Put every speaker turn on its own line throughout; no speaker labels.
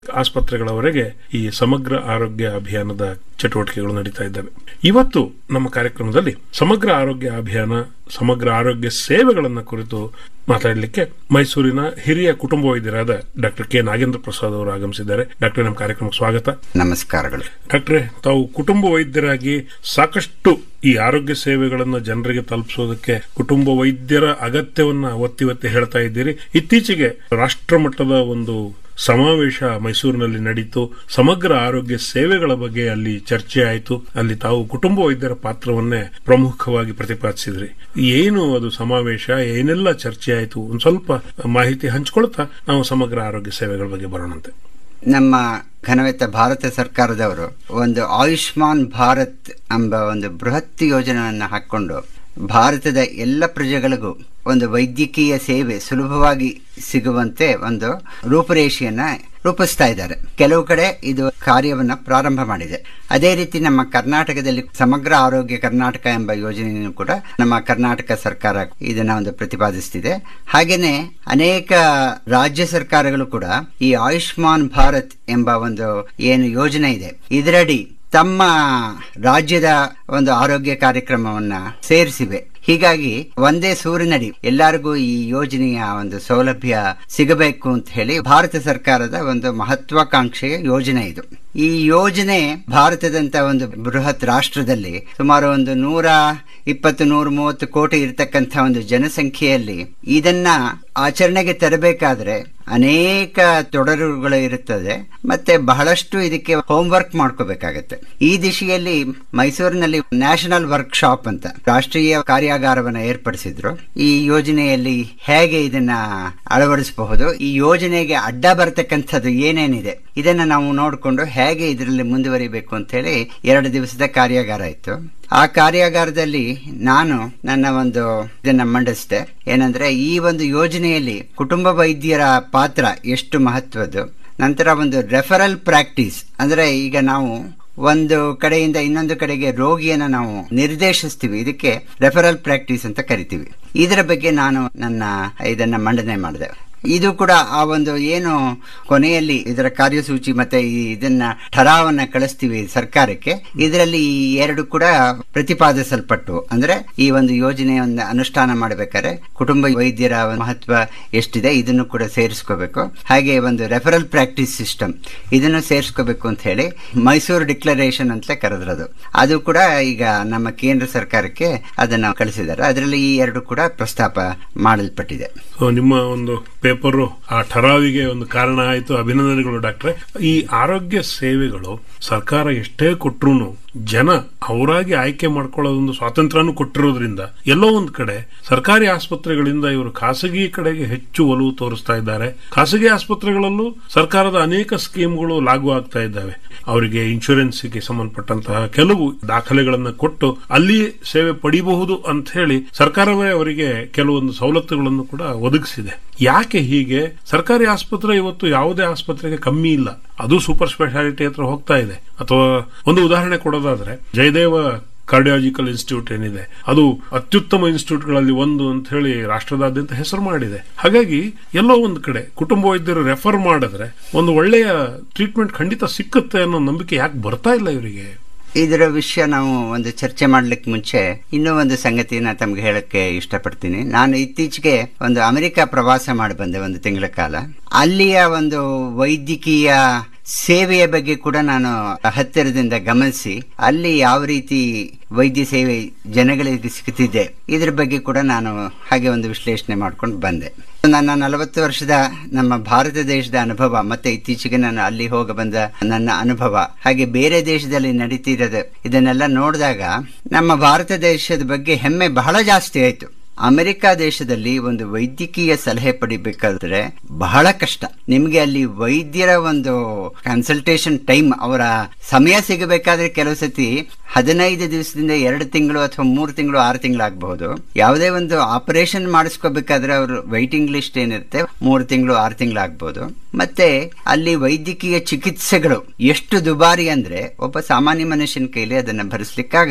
ಆಸ್ಪತ್ರೆಗಳವರೆಗೆ ಈ ಸಮಗ್ರ ಆರೋಗ್ಯ ಅಭಿಯಾನದ ಚಟುವಟಿಕೆಗಳು ನಡೀತಾ ಇದ್ದಾವೆ ಇವತ್ತು ನಮ್ಮ ಕಾರ್ಯಕ್ರಮದಲ್ಲಿ ಸಮಗ್ರ ಆರೋಗ್ಯ ಅಭಿಯಾನ ಸಮಗ್ರ ಆರೋಗ್ಯ ಸೇವೆಗಳನ್ನ ಕುರಿತು ಮಾತಾಡಲಿಕ್ಕೆ ಮೈಸೂರಿನ ಹಿರಿಯ ಕುಟುಂಬ ವೈದ್ಯರಾದ ಡಾಕ್ಟರ್ ಕೆ ನಾಗೇಂದ್ರ ಪ್ರಸಾದ್ ಅವರು ಆಗಮಿಸಿದ್ದಾರೆ ಡಾಕ್ಟರ್ ನಮ್ಮ ಕಾರ್ಯಕ್ರಮಕ್ಕೆ ಸ್ವಾಗತ
ನಮಸ್ಕಾರಗಳು
ಡಾಕ್ಟ್ರೆ ತಾವು ಕುಟುಂಬ ವೈದ್ಯರಾಗಿ ಸಾಕಷ್ಟು ಈ ಆರೋಗ್ಯ ಸೇವೆಗಳನ್ನ ಜನರಿಗೆ ತಲುಪಿಸೋದಕ್ಕೆ ಕುಟುಂಬ ವೈದ್ಯರ ಅಗತ್ಯವನ್ನ ಒತ್ತಿ ಒತ್ತಿ ಹೇಳ್ತಾ ಇದ್ದೀರಿ ಇತ್ತೀಚೆಗೆ ರಾಷ್ಟ್ರ ಮಟ್ಟದ ಒಂದು ಸಮಾವೇಶ ಮೈಸೂರಿನಲ್ಲಿ ನಡೀತು ಸಮಗ್ರ ಆರೋಗ್ಯ ಸೇವೆಗಳ ಬಗ್ಗೆ ಅಲ್ಲಿ ಚರ್ಚೆ ಆಯಿತು ಅಲ್ಲಿ ತಾವು ಕುಟುಂಬ ವೈದ್ಯರ ಪಾತ್ರವನ್ನೇ ಪ್ರಮುಖವಾಗಿ ಪ್ರತಿಪಾದಿಸಿದ್ರಿ ಏನು ಅದು ಸಮಾವೇಶ ಏನೆಲ್ಲ ಚರ್ಚೆ ಆಯಿತು ಒಂದ್ ಸ್ವಲ್ಪ ಮಾಹಿತಿ ಹಂಚ್ಕೊಳ್ತಾ ನಾವು ಸಮಗ್ರ ಆರೋಗ್ಯ ಸೇವೆಗಳ ಬಗ್ಗೆ ಬರೋಣಂತೆ
ನಮ್ಮ ಘನವೆತ್ತ ಭಾರತ ಸರ್ಕಾರದವರು ಒಂದು ಆಯುಷ್ಮಾನ್ ಭಾರತ್ ಎಂಬ ಒಂದು ಬೃಹತ್ ಯೋಜನೆಯನ್ನು ಹಾಕೊಂಡು ಭಾರತದ ಎಲ್ಲ ಪ್ರಜೆಗಳಿಗೂ ಒಂದು ವೈದ್ಯಕೀಯ ಸೇವೆ ಸುಲಭವಾಗಿ ಸಿಗುವಂತೆ ಒಂದು ರೂಪುರೇಷೆಯನ್ನ ರೂಪಿಸ್ತಾ ಇದ್ದಾರೆ ಕೆಲವು ಕಡೆ ಇದು ಕಾರ್ಯವನ್ನ ಪ್ರಾರಂಭ ಮಾಡಿದೆ ಅದೇ ರೀತಿ ನಮ್ಮ ಕರ್ನಾಟಕದಲ್ಲಿ ಸಮಗ್ರ ಆರೋಗ್ಯ ಕರ್ನಾಟಕ ಎಂಬ ಯೋಜನೆಯನ್ನು ಕೂಡ ನಮ್ಮ ಕರ್ನಾಟಕ ಸರ್ಕಾರ ಇದನ್ನ ಒಂದು ಪ್ರತಿಪಾದಿಸ್ತಿದೆ ಹಾಗೇನೆ ಅನೇಕ ರಾಜ್ಯ ಸರ್ಕಾರಗಳು ಕೂಡ ಈ ಆಯುಷ್ಮಾನ್ ಭಾರತ್ ಎಂಬ ಒಂದು ಏನು ಯೋಜನೆ ಇದೆ ಇದರಡಿ ತಮ್ಮ ರಾಜ್ಯದ ಒಂದು ಆರೋಗ್ಯ ಕಾರ್ಯಕ್ರಮವನ್ನ ಸೇರಿಸಿವೆ ಹೀಗಾಗಿ ಒಂದೇ ಸೂರಿನಡಿ ಎಲ್ಲರಿಗೂ ಈ ಯೋಜನೆಯ ಒಂದು ಸೌಲಭ್ಯ ಸಿಗಬೇಕು ಅಂತ ಹೇಳಿ ಭಾರತ ಸರ್ಕಾರದ ಒಂದು ಮಹತ್ವಾಕಾಂಕ್ಷೆಯ ಯೋಜನೆ ಇದು ಈ ಯೋಜನೆ ಭಾರತದಂತ ಒಂದು ಬೃಹತ್ ರಾಷ್ಟ್ರದಲ್ಲಿ ಸುಮಾರು ಒಂದು ನೂರ ಇಪ್ಪತ್ತು ನೂರ ಮೂವತ್ತು ಕೋಟಿ ಇರತಕ್ಕಂಥ ಒಂದು ಜನಸಂಖ್ಯೆಯಲ್ಲಿ ಇದನ್ನ ಆಚರಣೆಗೆ ತರಬೇಕಾದ್ರೆ ಅನೇಕ ತೊಡರುಗಳು ಇರುತ್ತದೆ ಮತ್ತೆ ಬಹಳಷ್ಟು ಇದಕ್ಕೆ ಹೋಮ್ವರ್ಕ್ ಮಾಡ್ಕೋಬೇಕಾಗತ್ತೆ ಈ ದಿಶೆಯಲ್ಲಿ ಮೈಸೂರಿನಲ್ಲಿ ನ್ಯಾಷನಲ್ ವರ್ಕ್ ಶಾಪ್ ಅಂತ ರಾಷ್ಟ್ರೀಯ ಕಾರ್ಯಾಗಾರವನ್ನ ಏರ್ಪಡಿಸಿದ್ರು ಈ ಯೋಜನೆಯಲ್ಲಿ ಹೇಗೆ ಇದನ್ನ ಅಳವಡಿಸಬಹುದು ಈ ಯೋಜನೆಗೆ ಅಡ್ಡ ಬರತಕ್ಕಂಥದ್ದು ಏನೇನಿದೆ ಇದನ್ನ ನಾವು ನೋಡಿಕೊಂಡು ಹೇಗೆ ಇದರಲ್ಲಿ ಮುಂದುವರಿಬೇಕು ಅಂತ ಹೇಳಿ ಎರಡು ದಿವಸದ ಕಾರ್ಯಾಗಾರ ಇತ್ತು ಆ ಕಾರ್ಯಾಗಾರದಲ್ಲಿ ನಾನು ನನ್ನ ಒಂದು ಇದನ್ನ ಮಂಡಿಸಿದೆ ಏನಂದ್ರೆ ಈ ಒಂದು ಯೋಜನೆಯಲ್ಲಿ ಕುಟುಂಬ ವೈದ್ಯರ ಪಾತ್ರ ಎಷ್ಟು ಮಹತ್ವದ್ದು ನಂತರ ಒಂದು ರೆಫರಲ್ ಪ್ರಾಕ್ಟೀಸ್ ಅಂದ್ರೆ ಈಗ ನಾವು ಒಂದು ಕಡೆಯಿಂದ ಇನ್ನೊಂದು ಕಡೆಗೆ ರೋಗಿಯನ್ನ ನಾವು ನಿರ್ದೇಶಿಸ್ತೀವಿ ಇದಕ್ಕೆ ರೆಫರಲ್ ಪ್ರಾಕ್ಟೀಸ್ ಅಂತ ಕರಿತೀವಿ ಇದರ ಬಗ್ಗೆ ನಾನು ನನ್ನ ಇದನ್ನ ಮಂಡನೆ ಮಾಡಿದೆ ಇದು ಕೂಡ ಆ ಒಂದು ಏನು ಕೊನೆಯಲ್ಲಿ ಇದರ ಕಾರ್ಯಸೂಚಿ ಮತ್ತೆ ಈ ಇದನ್ನ ಠರಾವನ್ನ ಕಳಿಸ್ತೀವಿ ಸರ್ಕಾರಕ್ಕೆ ಇದರಲ್ಲಿ ಈ ಎರಡು ಕೂಡ ಪ್ರತಿಪಾದಿಸಲ್ಪಟ್ಟು ಅಂದ್ರೆ ಈ ಒಂದು ಯೋಜನೆಯನ್ನ ಅನುಷ್ಠಾನ ಮಾಡಬೇಕಾದ್ರೆ ಕುಟುಂಬ ವೈದ್ಯರ ಮಹತ್ವ ಎಷ್ಟಿದೆ ಇದನ್ನು ಕೂಡ ಸೇರಿಸ್ಕೋಬೇಕು ಹಾಗೆ ಒಂದು ರೆಫರಲ್ ಪ್ರಾಕ್ಟೀಸ್ ಸಿಸ್ಟಮ್ ಇದನ್ನು ಸೇರಿಸ್ಕೋಬೇಕು ಅಂತ ಹೇಳಿ ಮೈಸೂರು ಡಿಕ್ಲರೇಷನ್ ಅಂತಲೇ ಕರೆದ್ರದು ಅದು ಕೂಡ ಈಗ ನಮ್ಮ ಕೇಂದ್ರ ಸರ್ಕಾರಕ್ಕೆ ಅದನ್ನು ಕಳಿಸಿದ್ದಾರೆ ಅದರಲ್ಲಿ ಈ ಎರಡು ಕೂಡ ಪ್ರಸ್ತಾಪ ಮಾಡಲ್ಪಟ್ಟಿದೆ
ನಿಮ್ಮ ಒಂದು ಪೇಪರು ಆ ಠರಾವಿಗೆ ಒಂದು ಕಾರಣ ಆಯಿತು ಅಭಿನಂದನೆಗಳು ಡಾಕ್ಟ್ರೆ ಈ ಆರೋಗ್ಯ ಸೇವೆಗಳು ಸರ್ಕಾರ ಎಷ್ಟೇ ಕೊಟ್ರು ಜನ ಅವರಾಗಿ ಆಯ್ಕೆ ಮಾಡ್ಕೊಳ್ಳೋದೊಂದು ಸ್ವಾತಂತ್ರ್ಯನೂ ಕೊಟ್ಟಿರೋದ್ರಿಂದ ಎಲ್ಲೋ ಒಂದ್ ಕಡೆ ಸರ್ಕಾರಿ ಆಸ್ಪತ್ರೆಗಳಿಂದ ಇವರು ಖಾಸಗಿ ಕಡೆಗೆ ಹೆಚ್ಚು ಒಲವು ತೋರಿಸ್ತಾ ಇದ್ದಾರೆ ಖಾಸಗಿ ಆಸ್ಪತ್ರೆಗಳಲ್ಲೂ ಸರ್ಕಾರದ ಅನೇಕ ಸ್ಕೀಮ್ಗಳು ಲಾಗು ಆಗ್ತಾ ಇದ್ದಾವೆ ಅವರಿಗೆ ಇನ್ಶೂರೆನ್ಸ್ಗೆ ಸಂಬಂಧಪಟ್ಟಂತಹ ಕೆಲವು ದಾಖಲೆಗಳನ್ನ ಕೊಟ್ಟು ಅಲ್ಲಿ ಸೇವೆ ಪಡಿಬಹುದು ಅಂತ ಹೇಳಿ ಸರ್ಕಾರವೇ ಅವರಿಗೆ ಕೆಲವೊಂದು ಸವಲತ್ತುಗಳನ್ನು ಕೂಡ ಒದಗಿಸಿದೆ ಯಾಕೆ ಹೀಗೆ ಸರ್ಕಾರಿ ಆಸ್ಪತ್ರೆ ಇವತ್ತು ಯಾವುದೇ ಆಸ್ಪತ್ರೆಗೆ ಕಮ್ಮಿ ಇಲ್ಲ ಅದು ಸೂಪರ್ ಸ್ಪೆಷಾಲಿಟಿ ಹತ್ರ ಹೋಗ್ತಾ ಇದೆ ಅಥವಾ ಒಂದು ಉದಾಹರಣೆ ಕೊಡೋದಾದ್ರೆ ಜಯದೇವ ಕಾರ್ಡಿಯಾಲಜಿಕಲ್ ಇನ್ಸ್ಟಿಟ್ಯೂಟ್ ಏನಿದೆ ಅದು ಅತ್ಯುತ್ತಮ ಇನ್ಸ್ಟಿಟ್ಯೂಟ್ಗಳಲ್ಲಿ ಒಂದು ಅಂತ ಹೇಳಿ ರಾಷ್ಟ್ರದಾದ್ಯಂತ ಹೆಸರು ಮಾಡಿದೆ ಹಾಗಾಗಿ ಎಲ್ಲೋ ಒಂದು ಕಡೆ ಕುಟುಂಬ ವೈದ್ಯರು ರೆಫರ್ ಮಾಡಿದ್ರೆ ಒಂದು ಒಳ್ಳೆಯ ಟ್ರೀಟ್ಮೆಂಟ್ ಖಂಡಿತ ಸಿಕ್ಕುತ್ತೆ ಅನ್ನೋ ನಂಬಿಕೆ ಯಾಕೆ ಬರ್ತಾ ಇಲ್ಲ ಇವರಿಗೆ
ಇದರ ವಿಷಯ ನಾವು ಒಂದು ಚರ್ಚೆ ಮಾಡ್ಲಿಕ್ಕೆ ಮುಂಚೆ ಇನ್ನೂ ಒಂದು ಸಂಗತಿಯನ್ನ ತಮ್ಗೆ ಹೇಳಕ್ಕೆ ಇಷ್ಟಪಡ್ತೀನಿ ನಾನು ಇತ್ತೀಚೆಗೆ ಒಂದು ಅಮೆರಿಕ ಪ್ರವಾಸ ಮಾಡಿ ಬಂದೆ ಒಂದು ತಿಂಗಳ ಕಾಲ ಅಲ್ಲಿಯ ಒಂದು ವೈದ್ಯಕೀಯ ಸೇವೆಯ ಬಗ್ಗೆ ಕೂಡ ನಾನು ಹತ್ತಿರದಿಂದ ಗಮನಿಸಿ ಅಲ್ಲಿ ಯಾವ ರೀತಿ ವೈದ್ಯ ಸೇವೆ ಜನಗಳಿಗೆ ಸಿಗುತ್ತಿದೆ ಇದ್ರ ಬಗ್ಗೆ ಕೂಡ ನಾನು ಹಾಗೆ ಒಂದು ವಿಶ್ಲೇಷಣೆ ಮಾಡ್ಕೊಂಡು ಬಂದೆ ನನ್ನ ನಲವತ್ತು ವರ್ಷದ ನಮ್ಮ ಭಾರತ ದೇಶದ ಅನುಭವ ಮತ್ತೆ ಇತ್ತೀಚೆಗೆ ನಾನು ಅಲ್ಲಿ ಹೋಗ ಬಂದ ನನ್ನ ಅನುಭವ ಹಾಗೆ ಬೇರೆ ದೇಶದಲ್ಲಿ ನಡೀತಿರೋದು ಇದನ್ನೆಲ್ಲ ನೋಡಿದಾಗ ನಮ್ಮ ಭಾರತ ದೇಶದ ಬಗ್ಗೆ ಹೆಮ್ಮೆ ಬಹಳ ಜಾಸ್ತಿ ಆಯ್ತು ಅಮೆರಿಕ ದೇಶದಲ್ಲಿ ಒಂದು ವೈದ್ಯಕೀಯ ಸಲಹೆ ಪಡಿಬೇಕಾದ್ರೆ ಬಹಳ ಕಷ್ಟ ನಿಮ್ಗೆ ಅಲ್ಲಿ ವೈದ್ಯರ ಒಂದು ಕನ್ಸಲ್ಟೇಷನ್ ಟೈಮ್ ಅವರ ಸಮಯ ಸಿಗಬೇಕಾದ್ರೆ ಕೆಲವು ಸತಿ ಹದಿನೈದು ದಿವಸದಿಂದ ಎರಡು ತಿಂಗಳು ಅಥವಾ ಮೂರು ತಿಂಗಳು ಆರು ತಿಂಗಳು ಆಗಬಹುದು ಯಾವುದೇ ಒಂದು ಆಪರೇಷನ್ ಮಾಡಿಸ್ಕೋಬೇಕಾದ್ರೆ ಅವರು ವೈಟಿಂಗ್ ಲಿಸ್ಟ್ ಏನಿರುತ್ತೆ ಮೂರು ತಿಂಗಳು ಆರು ತಿಂಗಳು ಆಗ್ಬಹುದು ಮತ್ತೆ ಅಲ್ಲಿ ವೈದ್ಯಕೀಯ ಚಿಕಿತ್ಸೆಗಳು ಎಷ್ಟು ದುಬಾರಿ ಅಂದ್ರೆ ಒಬ್ಬ ಸಾಮಾನ್ಯ ಮನುಷ್ಯನ ಕೈಲಿ ಅದನ್ನ ಭರಿಸ್ಲಿಕ್ಕಾಗಲ್ಲ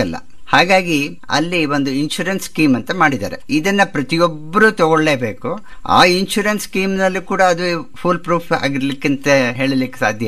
ಹಾಗಾಗಿ ಅಲ್ಲಿ ಒಂದು ಇನ್ಶೂರೆನ್ಸ್ ಸ್ಕೀಮ್ ಅಂತ ಮಾಡಿದ್ದಾರೆ ಇದನ್ನ ಪ್ರತಿಯೊಬ್ಬರು ತಗೊಳ್ಳೇಬೇಕು ಆ ಇನ್ಶೂರೆನ್ಸ್ ಸ್ಕೀಮ್ ನಲ್ಲೂ ಕೂಡ ಅದು ಫುಲ್ ಪ್ರೂಫ್ ಆಗಿರ್ಲಿಕ್ಕಂತ ಹೇಳಲಿಕ್ಕೆ ಸಾಧ್ಯ